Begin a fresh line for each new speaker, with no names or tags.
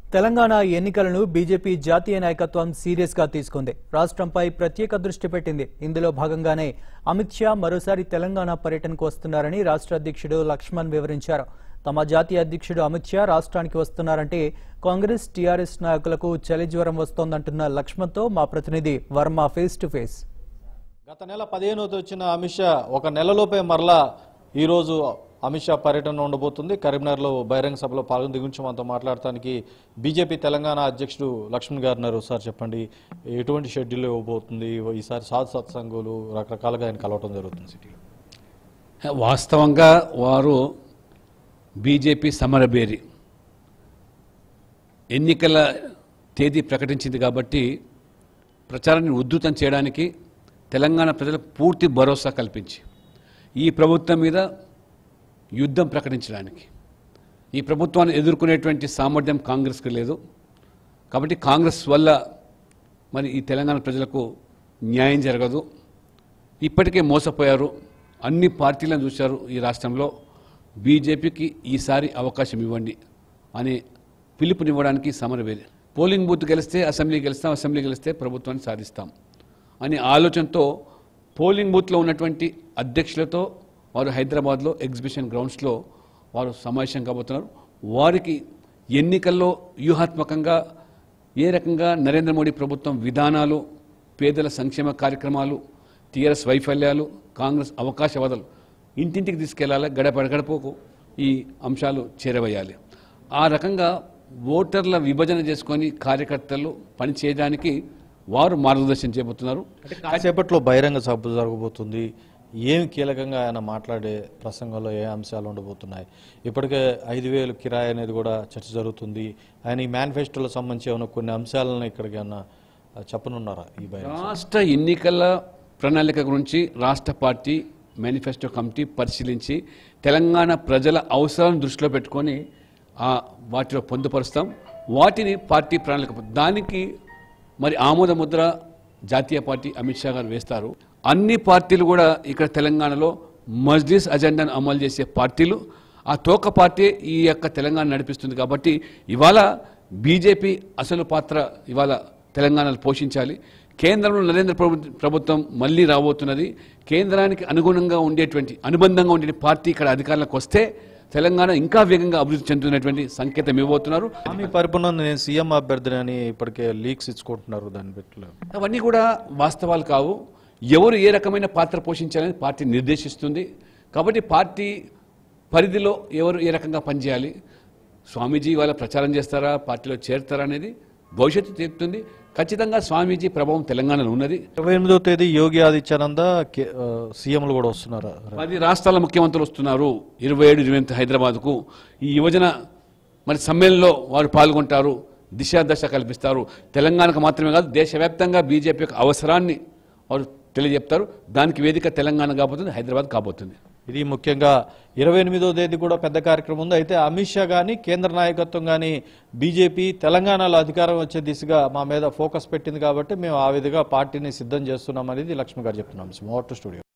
తెలంగాణ ఎన్నికలను బీజేపీ జాతీయ నాయకత్వం సీరియస్ గా తీసుకుంది రాష్ట్రంపై ప్రత్యేక దృష్టి పెట్టింది ఇందులో భాగంగానే అమిత్ షా మరోసారి తెలంగాణ పర్యటనకు వస్తున్నారని రాష్ట్ర అధ్యక్షుడు లక్ష్మణ్ వివరించారు తమ జాతీయ అధ్యక్షుడు అమిత్ షా రాష్ట్రానికి వస్తున్నారంటే కాంగ్రెస్ టీఆర్ఎస్ నాయకులకు చలి జ్వరం వస్తోందంటున్న లక్ష్మణ్తో మా ప్రతినిధి వర్మ ఫేస్ టు ఫేస్
గత నెల పదిహేనవది వచ్చిన అమిత్ షా ఒక నెలలోపే మరలా ఈరోజు అమిత్ షా పర్యటన ఉండబోతుంది కరీంనగర్లో బహిరంగ సభలో పాల్గొని దిగుంచి మనతో మాట్లాడటానికి బీజేపీ తెలంగాణ అధ్యక్షుడు లక్ష్మణ్ గారు ఉన్నారు సార్ చెప్పండి ఎటువంటి షెడ్యూల్ ఇవ్వబోతుంది ఈసారి సాధు సత్సంగులు రకరకాలుగా ఆయన కలవటం జరుగుతుంది సిటీలో
వాస్తవంగా వారు బీజేపీ సమరబేరి ఎన్నికల తేదీ ప్రకటించింది కాబట్టి ప్రచారాన్ని ఉద్ధృతం చేయడానికి తెలంగాణ ప్రజలకు పూర్తి భరోసా కల్పించి ఈ ప్రభుత్వం మీద యుద్ధం ప్రకటించడానికి ఈ ప్రభుత్వాన్ని ఎదుర్కొనేటువంటి సామర్థ్యం కాంగ్రెస్కి లేదు కాబట్టి కాంగ్రెస్ వల్ల మరి ఈ తెలంగాణ ప్రజలకు న్యాయం జరగదు ఇప్పటికే మోసపోయారు అన్ని పార్టీలను చూశారు ఈ రాష్ట్రంలో బీజేపీకి ఈసారి అవకాశం ఇవ్వండి అనే పిలుపునివ్వడానికి సమరవేది పోలింగ్ బూత్ గెలిస్తే అసెంబ్లీ గెలుస్తాం అసెంబ్లీ గెలిస్తే ప్రభుత్వాన్ని సాధిస్తాం అనే ఆలోచనతో పోలింగ్ బూత్లో ఉన్నటువంటి అధ్యక్షులతో వారు హైదరాబాద్లో ఎగ్జిబిషన్ గ్రౌండ్స్లో వారు సమావేశం కాబోతున్నారు వారికి ఎన్నికల్లో వ్యూహాత్మకంగా ఏ రకంగా నరేంద్ర మోడీ ప్రభుత్వం విధానాలు పేదల సంక్షేమ కార్యక్రమాలు టీఆర్ఎస్ వైఫల్యాలు కాంగ్రెస్ అవకాశవాదాలు ఇంటింటికి తీసుకెళ్లాలి గడప గడపకు ఈ అంశాలు చేరవేయాలి ఆ రకంగా ఓటర్ల విభజన చేసుకొని కార్యకర్తలు పనిచేయడానికి వారు మార్గదర్శనం చేయబోతున్నారు
అంటే కాసేపట్లో బహిరంగ సభ జరగబోతుంది ఏమి కీలకంగా ఆయన మాట్లాడే ప్రసంగంలో ఏ అంశాలు ఉండబోతున్నాయి ఇప్పటికే ఐదు వేలు కిరాయి అనేది కూడా చర్చ జరుగుతుంది ఆయన ఈ మేనిఫెస్టోలో సంబంధించి ఏమైనా కొన్ని అంశాలను ఇక్కడికి ఏమన్నా చెప్పనున్నారా ఈ బహిరంగ
రాష్ట్ర ఎన్నికల ప్రణాళిక గురించి రాష్ట్ర పార్టీ మేనిఫెస్టో కమిటీ పరిశీలించి తెలంగాణ ప్రజల అవసరాలను దృష్టిలో పెట్టుకొని ఆ వాటిలో పొందుపరుస్తాం వాటిని పార్టీ ప్రణాళిక దానికి మరి ఆమోద ముద్ర జాతీయ పార్టీ అమిత్ షా గారు వేస్తారు అన్ని పార్టీలు కూడా ఇక్కడ తెలంగాణలో మజ్లిస్ అజెండాను అమలు చేసే పార్టీలు ఆ తోక పార్టీ ఈ యొక్క తెలంగాణ నడిపిస్తుంది కాబట్టి ఇవాళ బీజేపీ అసలు పాత్ర ఇవాళ తెలంగాణలో పోషించాలి కేంద్రంలో నరేంద్ర ప్రభు- ప్రభుత్వం మళ్ళీ రాబోతున్నది కేంద్రానికి అనుగుణంగా ఉండేటువంటి అనుబంధంగా ఉండే పార్టీ ఇక్కడ అధికారంలోకి వస్తే తెలంగాణ ఇంకా వేగంగా అభివృద్ధి చెందుతున్నటువంటి సంకేతం ఇవ్వబోతున్నారు
హామీ పరిపూర్ణ నేను సీఎం అభ్యర్థిని అని ఇప్పటికే లీక్స్ ఇచ్చుకుంటున్నారు దాన్ని పెట్టి
అవన్నీ కూడా వాస్తవాలు కావు ఎవరు ఏ రకమైన పాత్ర పోషించాలని పార్టీ నిర్దేశిస్తుంది కాబట్టి పార్టీ పరిధిలో ఎవరు ఏ రకంగా పనిచేయాలి స్వామీజీ వాళ్ళ ప్రచారం చేస్తారా పార్టీలో చేరుతారా అనేది భవిష్యత్తు చెప్తుంది ఖచ్చితంగా స్వామీజీ ప్రభావం తెలంగాణలో ఉన్నది
ఇరవై ఎనిమిదో తేదీ యోగి ఆదిత్యానంద కే- ఆ, సీఎంలు కూడా వస్తున్నారా
పది రాష్ట్రాల ముఖ్యమంత్రులు వస్తున్నారు ఇరవై ఏడు ఇరవై ఎనిమిది హైదరాబాద్కు ఈ యువజన మరి సమ్మేళనంలో వారు పాల్గొంటారు దిశ దశ కల్పిస్తారు తెలంగాణకు మాత్రమే కాదు దేశవ్యాప్తంగా బీజేపీ యొక్క అవసరాన్ని వారు తెలియజెప్తారు దానికి వేదిక తెలంగాణ కాబోతుంది హైదరాబాద్ కాబోతుంది
ఇది ముఖ్యంగా ఇరవై ఎనిమిదో తేదీ కూడా పెద్ద కార్యక్రమం ఉంది అయితే అమిత్ షా కానీ కేంద్ర నాయకత్వం కానీ బీజేపీ తెలంగాణలో అధికారం వచ్చే దిశగా మా మీద ఫోకస్ పెట్టింది కాబట్టి మేము ఆ విధంగా పార్టీని సిద్ధం చేస్తున్నాం అనేది లక్ష్మి గారు చెప్తున్నాం మోర్ టు స్టూడియో